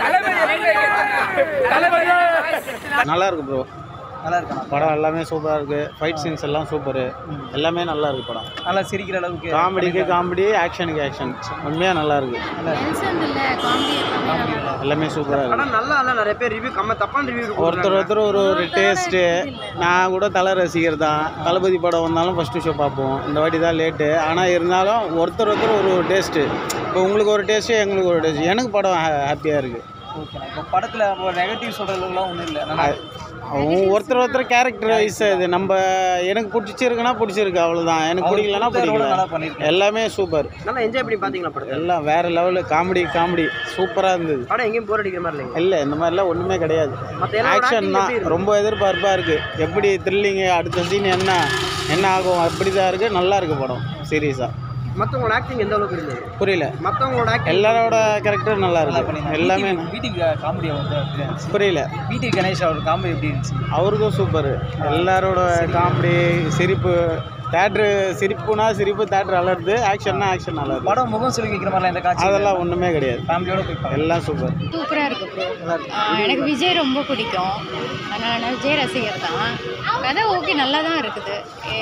நல்லா இருக்கு ப்ரோ நல்லா இருக்கா படம் எல்லாமே சூப்பராக இருக்கு ஃபைட் சீன்ஸ் எல்லாம் சூப்பரு எல்லாமே நல்லா இருக்கு படம் நல்லா சிரிக்கிற அளவுக்கு காமெடிக்கு காமெடி ஆக்ஷனுக்கு ஆக்ஷன் உண்மையாக நல்லா இருக்கு எல்லாமே சூப்பராக இருக்கு படம் நல்லா இல்லை நிறைய பேர் ரிவ்யூ கம்ம தப்பான ரிவ்யூ ஒருத்தர் ஒருத்தர் ஒரு ஒரு டேஸ்ட்டு நான் கூட தலை ரசிகர் தான் தளபதி படம் வந்தாலும் ஃபஸ்ட்டு ஷோ பார்ப்போம் இந்த வாட்டி தான் லேட்டு ஆனால் இருந்தாலும் ஒருத்தர் ஒருத்தர் ஒரு ஒரு டேஸ்ட்டு இப்போ உங்களுக்கு ஒரு டேஸ்ட்டு எங்களுக்கு ஒரு டேஸ்ட் எனக்கு படம் ஹாப்பியாக இருக்குது ஓகே இப்போ படத்தில் நெகட்டிவ் சொல்கிறதுலாம் ஒன்றும் இல்லை நல்லா அவங்க ஒருத்தர் ஒருத்தர் கேரக்டர் வைஸ் இது நம்ம எனக்கு பிடிச்சிருக்குன்னா பிடிச்சிருக்கு அவ்வளோதான் எனக்கு பிடிக்கலன்னா நல்லா பிடிக்கல பண்ணியிருக்கேன் எல்லாமே சூப்பர் நல்லா என்ஜாய் பண்ணி பார்த்தீங்களா படத்தை எல்லாம் வேற லெவலு காமெடி காமெடி சூப்பராக இருந்தது படம் எங்கேயும் போர் அடிக்கிற மாதிரி இல்லைங்க இல்லை இந்த மாதிரிலாம் ஒன்றுமே கிடையாது மற்ற எல்லா ஆக்ஷன் தான் ரொம்ப எதிர்பார்ப்பாக இருக்குது எப்படி த்ரில்லிங்கு அடுத்த சீன் என்ன என்ன ஆகும் அப்படி தான் இருக்குது நல்லா இருக்குது படம் சீரியஸாக மற்றவங்களோட ஆக்டிங் எந்த அளவுக்கு இருந்தது புரியல மற்றவங்களோட ஆக்டிங் எல்லாரோட கேரக்டர் நல்லா இருக்கு எல்லாமே வீட்டுக்கு காமெடி வந்து எப்படி இருந்துச்சு புரியல வீட்டுக்கு கணேஷ் அவர் காமெடி எப்படி இருந்துச்சு அவருக்கும் சூப்பர் எல்லாரோட காமெடி சிரிப்பு தேட்ரு சிரிப்புனா சிரிப்பு தேட்ரு அலருது ஆக்ஷன்னா ஆக்ஷன் அலருது படம் முகம் சொல்லி வைக்கிற மாதிரிலாம் இந்த காட்சி அதெல்லாம் ஒன்றுமே கிடையாது ஃபேமிலியோட போய் பார்க்கலாம். எல்லாம் சூப்பர் சூப்பராக இருக்கு ப்ரோ எனக்கு விஜய் ரொம்ப பிடிக்கும் அதனால் நான் விஜய் ரசிகர் தான் கதை ஓகே நல்லா தான் இருக்குது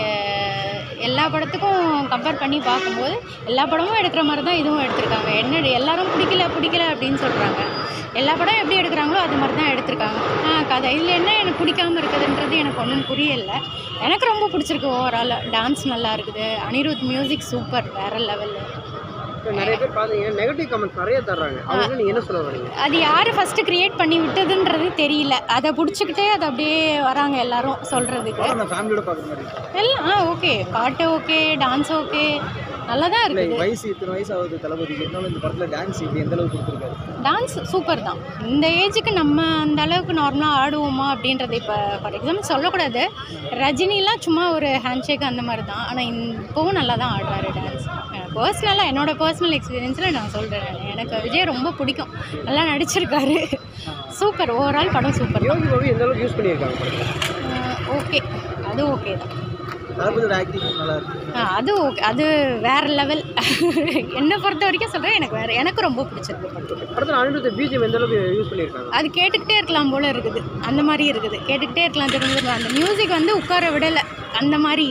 எ- எல்லா படத்துக்கும் கம்பேர் பண்ணி பார்க்கும்போது எல்லா படமும் எடுக்கிற மாதிரி தான் இதுவும் எடுத்திருக்காங்க என்ன எல்லாரும் பிடிக்கல பிடிக்கல அப்படின்னு சொல்கிறாங்க எல்லா படம் எப்படி எடுக்கிறாங்களோ அது மாதிரி தான் எடுத்திருக்காங்க ஆ கதை இதில் என்ன எனக்கு பிடிக்காம இருக்குதுன்றது எனக்கு ஒன்றும் புரியல எனக்கு ரொம்ப பிடிச்சிருக்கு ஓவரால் டான்ஸ் நல்லா இருக்குது அனிருத் மியூசிக் சூப்பர் வேறு லெவலில் இப்போ நிறைய பேர் பார்த்தீங்கன்னா நெகட்டிவ் கமெண்ட்ஸ் நிறைய தர்றாங்க அவங்க நீங்கள் என்ன சொல்ல வரீங்க அது யார் ஃபஸ்ட்டு க்ரியேட் பண்ணி விட்டதுன்றது தெரியல அதை பிடிச்சிக்கிட்டே அது அப்படியே வராங்க எல்லாரும் சொல்கிறதுக்கு படம் நான் ஃபேமிலியோட பார்க்குற மாதிரி இருக்கு. எல்லாம் ஆ ஓகே பாட்டு ஓகே டான்ஸ் ஓகே நல்லா தான் இல்லை இருக்குது வயசு இத்தனை வயசு ஆகுது தளபதிக்கு இருந்தாலும் இந்த படத்தில் டான்ஸ் இப்படி எந்த அளவுக்கு கொடுத்துருக்காரு டான்ஸ் சூப்பர் தான் இந்த ஏஜுக்கு நம்ம அந்த அளவுக்கு நார்மலாக ஆடுவோமா அப்படின்றது இப்போ ஃபார் எக்ஸாம்பிள் சொல்லக்கூடாது ரஜினிலாம் சும்மா ஒரு ஹேண்ட்ஷேக் அந்த மாதிரி தான் ஆனால் இப்போவும் நல்லா தான் ஆடுறாரு டான்ஸ் பர்சனலாக என்னோட பர்சனல் எக்ஸ்பீரியன்ஸில் நான் சொல்கிறேன் எனக்கு விஜய் ரொம்ப பிடிக்கும் நல்லா நடிச்சிருக்காரு சூப்பர் ஓவரால் படம் சூப்பர் யோகி பாபு எந்த அளவுக்கு யூஸ் பண்ணியிருக்காங்க படத்தில் ஓகே அது ஓகே தான் தளபதியோட ஆக்டிங் நல்லா இருக்கு ஆ, அது ஓகே அது வேற லெவல் என்னை பொறுத்த வரைக்கும் சொல்கிறேன் எனக்கு வேற எனக்கு ரொம்ப பிடிச்சிருக்கு படம் படத்தில் அனிருத் பிஜிஎம் எந்த அளவுக்கு யூஸ் பண்ணியிருக்காங்க அது கேட்டுக்கிட்டே இருக்கலாம் போல இருக்குது அந்த மாதிரி இருக்குது கேட்டுக்கிட்டே இருக்கலாம் தெரிஞ்சு அந்த மியூசிக் வந்து உட்கார விடலை அந்த மாதிரி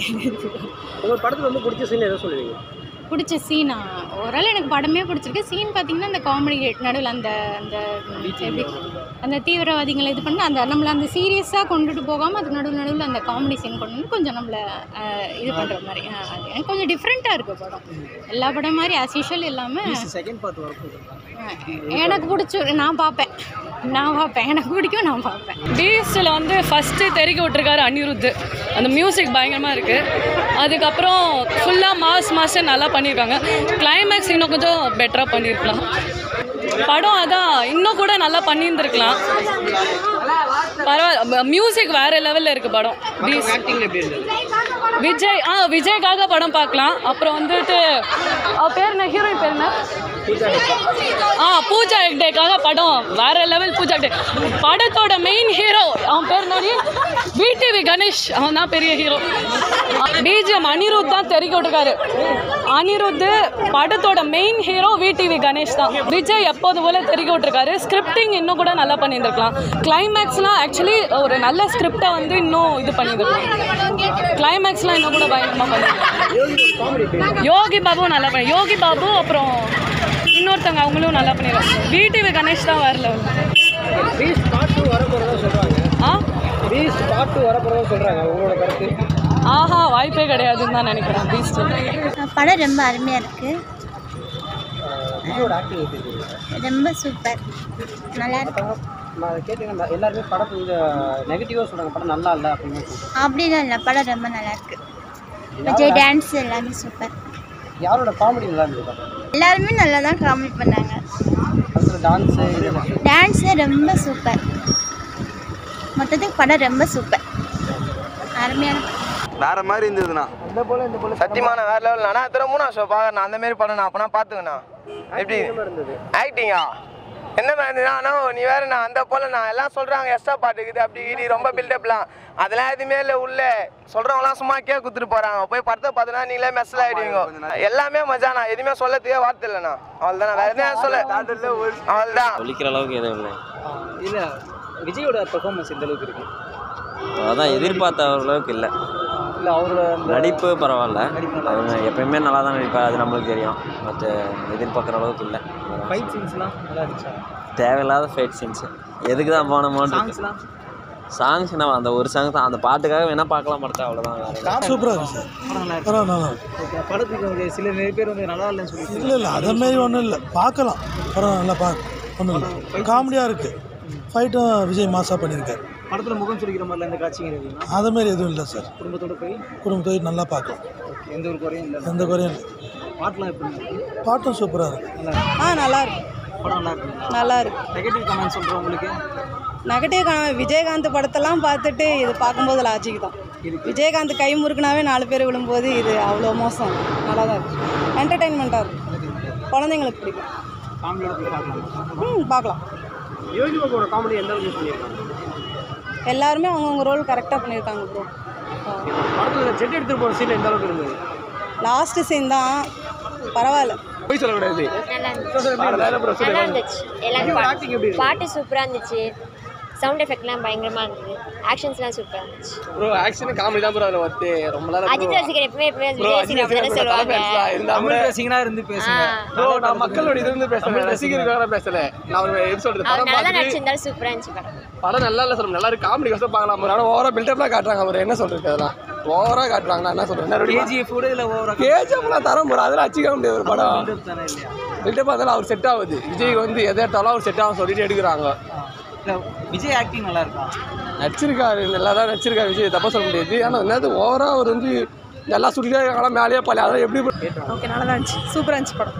உங்கள் படத்தில் ரொம்ப பிடிச்ச சீன் எதை சொல்லுவீங்க பிடிச்ச சீனா ஓரளவு எனக்கு படமே பிடிச்சிருக்கு சீன் பார்த்தீங்கன்னா அந்த காமெடி நடுவில் அந்த அந்த எப்படி அந்த தீவிரவாதிகளை இது பண்ணி அந்த நம்மளை அந்த சீரியஸாக கொண்டுட்டு போகாமல் அதுக்கு நடுவில் நடுவில் அந்த காமெடி சீன் கொண்டு வந்து கொஞ்சம் நம்மளை அஹ், இது பண்ணுற மாதிரி ஆ, அது எனக்கு கொஞ்சம் டிஃப்ரெண்ட்டாக இருக்குது படம் எல்லா படம் மாதிரி ஆஸ் யூஷுவல் இல்லாமல் செகண்ட் பார்ட் வரப்போகுது எனக்கு பிடிச்சி நான் பார்ப்பேன் நான் பார்ப்பேன் எனக்கு பிடிக்கும் நான் பார்ப்பேன் பீஸ்டில் வந்து ஃபஸ்ட்டு தெறிக்க விட்டுருக்காரு அனிருத் அந்த மியூசிக் பயங்கரமாக இருக்குது அதுக்கப்புறம் ஃபுல்லாக மாஸ் மாஸ் நல்லா பண்ணியிருக்காங்க கிளைமேக்ஸ் இன்னும் கொஞ்சம் பெட்டராக பண்ணியிருக்கலாம் படம் அதான் இன்னும் கூட நல்லா பண்ணியிருந்துருக்கலாம் பரவாயில்ல மியூசிக் வேறு லெவலில் இருக்குது படம் பீஸ் ஆக்டிங் எப்படி இருந்தது விஜய் ஆ விஜய்க்காக படம் பார்க்கலாம் அப்புறம் வந்துட்டு அவ பேர் என்ன ஹீரோயின் பேர் என்ன ஆ பூஜா ஹெக்டேக்காக படம் வேற லெவல் பூஜா ஹெக்டே படத்தோட மெயின் ஹீரோ அவன் பேர் என்னடி விடிவி கணேஷ் அவன் தான் பெரிய ஹீரோ பிஜிஎம் அனிருத் தான் தெரிவிக்க விட்டுருக்காரு அனிருத் படத்தோட மெயின் ஹீரோ விடிவி கணேஷ் தான் விஜய் எப்போது போல தெரிவிக்க விட்டுருக்காரு ஸ்கிரிப்டிங் இன்னும் கூட நல்லா பண்ணியிருந்திருக்கலாம் கிளைமேக்ஸ்லாம் ஆக்சுவலி ஒரு நல்ல ஸ்கிரிப்டை வந்து இன்னும் இது பண்ணியிருந்திருக்கலாம் கிளைமேக்ஸ்லாம் இன்னும் கூட பயங்கரமாக பண்ணியிருக்காங்க யோகி பாபு நல்லா பண்ணி யோகி பாபு அப்புறம் இன்னொருத்தவங்க அவங்களும் நல்லா பண்ணிடுவாங்க விடிவி கணேஷ் தான் வரல பீஸ் பார்ட் டூ வரப்போகிறதா சொல்கிறாங்க ஆ பீஸ் பார்ட் டூ வரப்போகிறதா சொல்கிறாங்க உங்களோட கருத்து ஆஹா வாய்ப்பே கிடையாதுன்னு தான் நினைக்கிறேன் பீஸ்ட் படம் ரொம்ப அருமையாக இருக்குது விஜயோட ஆக்டிங் எப்படி இருக்கு ரொம்ப சூப்பர் நல்லா இருக்கு நான் கேட்டீங்கன்னா எல்லாருமே படத்தை இந்த நெகட்டிவாக சொல்கிறாங்க படம் நல்லா இல்லை அப்படின்னு சொல்றாங்க. அப்படிலாம் இல்லை படம் ரொம்ப நல்லா இருக்கு விஜய் டான்ஸ் எல்லாமே சூப்பர் யாரோட காமெடி நல்லா இருந்தது படம் எல்லாருமே நல்லா தான் காமெடி பண்ணாங்க படத்தில் டான்ஸு டான்ஸு ரொம்ப சூப்பர் மொத்தத்துக்கு படம் ரொம்ப சூப்பர் அருமையான படம். வேற மாதிரி இருந்ததுண்ணா இந்த போல இந்த போல சத்தியமான வேற லெவல் நான் திரும்ப மூணா ஷோ பார்க்க நான் அந்த மாதிரி படம் நான் அப்பனா பார்த்துக்கண்ணா எப்படி இருந்தது ஆக்டிங்கா என்ன அண்ணா நீ வேற நான் அந்த போல நான் எல்லாம் சொல்றாங்க எக்ஸ்ட்ரா பாட்டு இருக்குது அப்படி நீ ரொம்ப பில்டப்லாம் அதெல்லாம் எதுவுமே இல்லை உள்ள சொல்றவங்களாம் சும்மா கே குத்துட்டு போறாங்க போய் படத்தை பார்த்தனா நீங்களே மெஸ்ல ஆயிடுவீங்க எல்லாமே மஜா நான் எதுவுமே சொல்லத்துக்கே வார்த்தை இல்லைண்ணா அவ்வளோதான் வேற என்ன சொல்ல அவ்வளோதான் சொல்லிக்கிற அளவுக்கு எதுவும் இல்லை இல்ல விஜயோட பெர்ஃபார்மன்ஸ் எந்த அளவுக்கு இருக்கு அதான் எதிர்பார்த்த அளவுக்கு இல்லை இல்ல அவரோட அந்த நடிப்பு பரவாயில்ல நடிப்பு நல்லா அவர் எப்பயுமே நல்லா தான் நடிப்பார் அது நம்மளுக்கு தெரியும் மற்ற எதிர்பார்க்குற அளவுக்கு இல்லை ஃபைட் சீன்ஸ்லாம் நல்லா இருந்துச்சா தேவையில்லாத ஃபைட் சீன்ஸ் எதுக்கு தான் போனோமோன்னு சாங்ஸ்லாம் சாங்ஸ் நம்ம அந்த ஒரு சாங் தான் அந்த பாட்டுக்காக வேணால் பார்க்கலாம் படத்தை அவ்வளோதான் வேற என்ன. சூப்பராக இருக்கு சார் படம் நல்லா இருக்கு பரவாயில்ல நல்லா இருக்கு ஓகே படத்துக்கு வந்து சில நிறைய பேர் வந்து நல்லா இல்லைன்னு சொல்லி இல்லை இல்லை அதை மாரி ஒன்றும் இல்லை பார்க்கலாம் பரவாயில்ல நல்லா பார்க்க ஒன்றும் இல்லை காமெடியாக இருக்குது ஃபைட்டும் விஜய் மாசா பண்ணியிருக்காரு படத்துல முகம் சுளிக்கிற மாதிரிலாம் எந்த காட்சிங்க இருக்குங்களா அது மாரி எதுவும் இல்லை சார் குடும்பத்தோட போய் குடும்பத்தோடு நல்லா பார்க்கலாம் ஓகே எந்த ஒரு குறையும் இல்லை எந்த குறையும் இல்லை பாட்டுலாம் எப்படி இருக்கு பாட்டும் சூப்பராக இருக்குது நல்லா இருக்கு ஆ நல்லா இருக்கு படம் நல்லா இருக்கு நல்லா இருக்கு நெகட்டிவ் கமெண்ட் சொல்கிறேன் உங்களுக்கு நெகட்டிவ் விஜயகாந்த் படத்தெல்லாம் பார்த்துட்டு இது பார்க்கும்போது லாஜிக் தான் விஜயகாந்த் கை முறுக்குனாவே நாலு பேர் விழும்போது இது அவ்வளோ மோசம் நல்லா தான் இருக்கு என்டர்டெயின்மெண்ட்டாக இருக்கு குழந்தைங்களுக்கு பிடிக்கும் ஃபேமிலியோட போய் பார்க்கலாம் ம் பார்க்கலாம் யோகி பாபுவோட காமெடி எந்த அளவுக்கு பண்ணியிருக்காங்க எல்லாருமே அவங்கவுங்க ரோல் கரெக்டாக பண்ணியிருக்காங்க ப்ரோ படத்தில் ஜெட் எடுத்துகிட்டு போகிற சீன் எந்த அளவுக்கு இருந்தது லாஸ்ட் சீன் தான் பரவாயில்ல போய் சொல்லக்கூடாது நல்லா இருந்துச்சு நல்லா இருந்துச்சு எல்லாரும் acting எப்படி பாட்டு பாட்டு சூப்பராக இருந்துச்சு சவுண்ட் எஃபெக்ட்லாம் பயங்கரமாக இருந்தது ஆக்ஷன்ஸ்லாம் சூப்பராக இருந்துச்சு ப்ரோ ஆக்ஷன் காமெடி தான் ப்ரோ அதில் வந்து ரொம்ப நேரம் அஜித் ரசிகர் எப்பவுமே எப்பவுமே ப்ரோ விஜய் அஜித் ரசிகர் அப்படி தானே சொல்லுவாங்க இருந்தா கூட தமிழ் பேசிங்கன்னா இருந்து பேசுங்க ப்ரோ நான் மக்களோட இது இருந்து பேசுறேன் ரசிகருக்காக பேசல நான் ஒரு எப்படி சொல்றது அவர் படம் நல்லா பார்த்துட்டு நடிச்சிருந்தாலும் சூப்பராக இருந்துச்சு படம் படம் நல்லா இல்லை சொல்ல நல்லா இருக்கு காமெடி கஷ்டம் பார்க்கலாம் bro. ஆனா ஓவரா பில்டப்லாம் காட்டுறாங்க அவர் என்ன சொல்றது அதெல்லாம் ஓவரா காட்டுறாங்க நான் என்ன சொல்றேன் என்ன கேஜிஎஃப் கூட இதில் ஓவராக கேஜிஎஃப்லாம் தரம் போற அதெல்லாம் அச்சிக்க முடியாது ஒரு படம் தானே இல்லையா பில்டப் அதெல்லாம் அவர் செட் ஆகுது விஜய் வந்து எதை எடுத்தாலும் அவர் செட் ஆகும் சொல்லிட்டு எடுக்கிறாங்க இல்லை விஜய் ஆக்டிங் நல்லா இருக்கா நடிச்சிருக்காரு நல்லா தான் நடிச்சிருக்காரு விஜய் தப்பா சொல்ல முடியாது ஆனால் என்னது ஓவரா அவர் வந்து நல்லா சுட்டிட்டே இருக்காங்களா மேலேயே பழைய அதெல்லாம் எப்படி ஓகே நல்லா தான் இருந்துச்சு சூப்பராக இருந்துச்சு படம்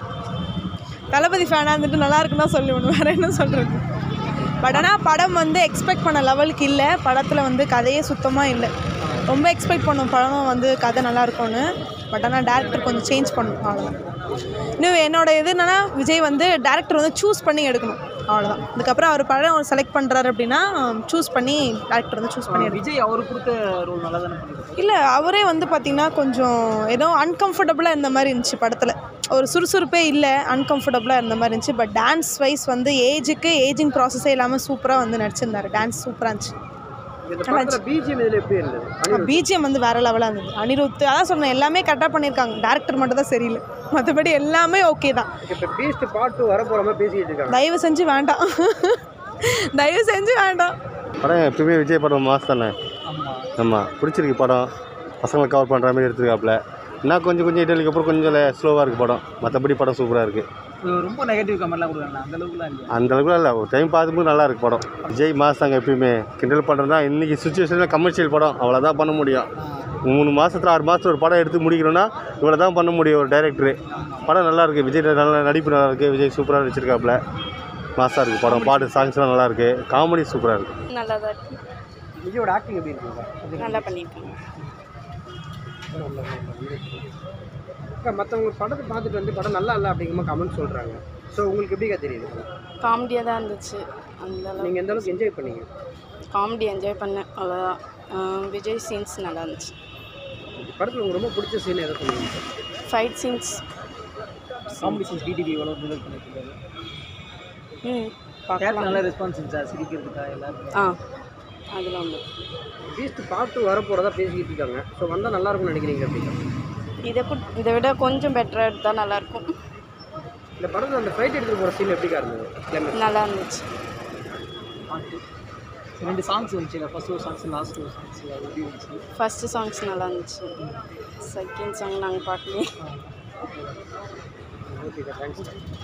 தளபதி ஃபேனாக இருந்துட்டு நல்லா இருக்குன்னு தான் சொல்லணும் வேறு என்ன சொல்கிறது பட் ஆனால் படம் வந்து எக்ஸ்பெக்ட் பண்ண லெவலுக்கு இல்லை படத்தில் வந்து கதையே சுத்தமாக இல்லை ரொம்ப எக்ஸ்பெக்ட் பண்ணோம் படம் வந்து கதை நல்லா இருக்கும்னு பட் ஆனால் டேரக்டர் கொஞ்சம் சேஞ்ச் பண்ணணும் அவ்வளோதான் இன்னும் என்னோட இது என்னன்னா விஜய் வந்து டேரக்டர் வந்து சூஸ் பண்ணி எடுக்கணும் அவ்வளோதான் இதுக்கப்புறம் அவர் படம் செலக்ட் பண்ணுறாரு அப்படின்னா சூஸ் பண்ணி டேரக்டர் வந்து சூஸ் பண்ணி எடுக்கணும் விஜய் அவருக்கு கொடுத்த ரோல் நல்லா தானே பண்ணிருக்காரு இல்லை அவரே வந்து பார்த்திங்கன்னா கொஞ்சம் ஏதோ அன்கம்ஃபர்டபுளாக இருந்த மாதிரி இருந்துச்சு படத்தில் ஒரு சுறுசுறுப்பே இல்லை அன்கம்ஃபர்டபுளாக இருந்த மாதிரி இருந்துச்சு பட் டான்ஸ் வைஸ் வந்து ஏஜுக்கு ஏஜிங் ப்ராசஸே இல்லாமல் சூப்பராக வந்து நடிச்சிருந்தாரு டான்ஸ் சூப்பராக இருந்துச்சு இந்த படத்தில் பிஜிஎம் இதில் எப்படி இருந்தது பிஜிஎம் வந்து வேற லெவலாக இருந்தது அனிருத் அதான் சொன்னேன் எல்லாமே கரெக்டாக பண்ணியிருக்காங்க டேரக்டர் மட்டும் தான் சரியில்லை மற்றபடி எல்லாமே ஓகே தான் இப்போ பீஸ்ட் பாட்டு வர போகிற மாதிரி பேசிக்கிட்டு இருக்காங்க தயவு செஞ்சு வேண்டாம் தயவு செஞ்சு வேண்டாம் படம் எப்பவுமே விஜய் படம் மாஸ் தானே ஆமாம் ஆமாம் பிடிச்சிருக்கு படம் பசங்களை கவர் பண்ணுற மாதிரி எடுத்துருக்காப்புல என்ன கொஞ்சம் கொஞ்சம் இட்டலுக்கு அப்புறம் கொஞ்சம் ஸ்லோவாக இருக்குது படம் மற்றபடி படம் சூப்பராக இருக்குது ரொம்ப நெகட்டிவ் கமெண்ட்லாம் கொடுக்குறாங்க அந்த அளவுக்குலாம் இல்லையா அந்த அளவுக்கு இல்லை ஒரு டைம் பார்க்கும்போது நல்லா இருக்கு படம் விஜய் மாஸ் தாங்க எப்பயுமே கிண்டல் பண்ணுறதுனா இன்றைக்கி சுச்சுவேஷனில் கமர்ஷியல் படம் அவ்வளோதான் பண்ண முடியும் மூணு மாதத்துல ஆறு மாதத்துல ஒரு படம் எடுத்து முடிக்கணும்னா இவ்வளோ தான் பண்ண முடியும் ஒரு டைரக்டரு படம் நல்லா இருக்குது விஜய் நல்ல நடிப்பு நல்லா இருக்குது விஜய் சூப்பராக நடிச்சிருக்காப்புல மாசாக இருக்குது படம் பாட்டு சாங்ஸ்லாம் நல்லா இருக்குது காமெடி சூப்பராக இருக்குது நல்லா தான் இருக்கு விஜயோட ஆக்டிங் எப்படி இருக்குங்க நல்லா பண்ணியிருக்காங்க மற்றவங்க படத்தை பார்த்துட்டு வந்து படம் நல்லா இல்லை அப்படிங்கிற கமெண்ட் சொல்கிறாங்க ஸோ உங்களுக்கு எப்படிக்கா தெரியுது காமெடியாக தான் இருந்துச்சு அந்த நீங்கள் எந்த அளவுக்கு என்ஜாய் பண்ணீங்க காமெடி என்ஜாய் பண்ணேன் அவ்வளோதான் விஜய் சீன்ஸ் நல்லா இருந்துச்சு படத்தில் உங்களுக்கு ரொம்ப பிடிச்ச சீன் எதை சொல்லுவீங்க fight scenes comedy scenes TTV எவ்வளோ டெவலப் பண்ணிருக்காரு ம் கேரக்டர் நல்ல ரெஸ்பான்ஸ் இருந்துச்சா சிரிக்கிறதுக்கா எல்லாருக்கும் ஆ அதில் உண்டு பீஸ்ட் பாட்டு வர போகிறதா பேசிக்கிட்டு இருக்காங்க ஸோ வந்தால் நல்லா இருக்கும்னு நினைக்கிறீங்க அப்படிங்க இதை கு- இதை விட கொஞ்சம் பெட்டராக எடுத்தால் நல்லாயிருக்கும் இந்த படத்தில் அந்த ஃபைட் எடுத்துகிட்டு போகிற சீன் எப்படிக்கா இருந்தது கிளைமேக்ஸ் நல்லா இருந்துச்சு ரெண்டு சாங்ஸ் வந்துச்சு ஃபர்ஸ்ட் ஒரு சாங்ஸ் லாஸ்ட் ஒரு சாங்ஸ் அது எப்படி இருந்துச்சு ஃபஸ்ட்டு சாங்ஸ் நல்லா இருந்துச்சு செகண்ட் சாங் நாங்கள் பார்க்கலையே ஓகே தேங்க்ஸ்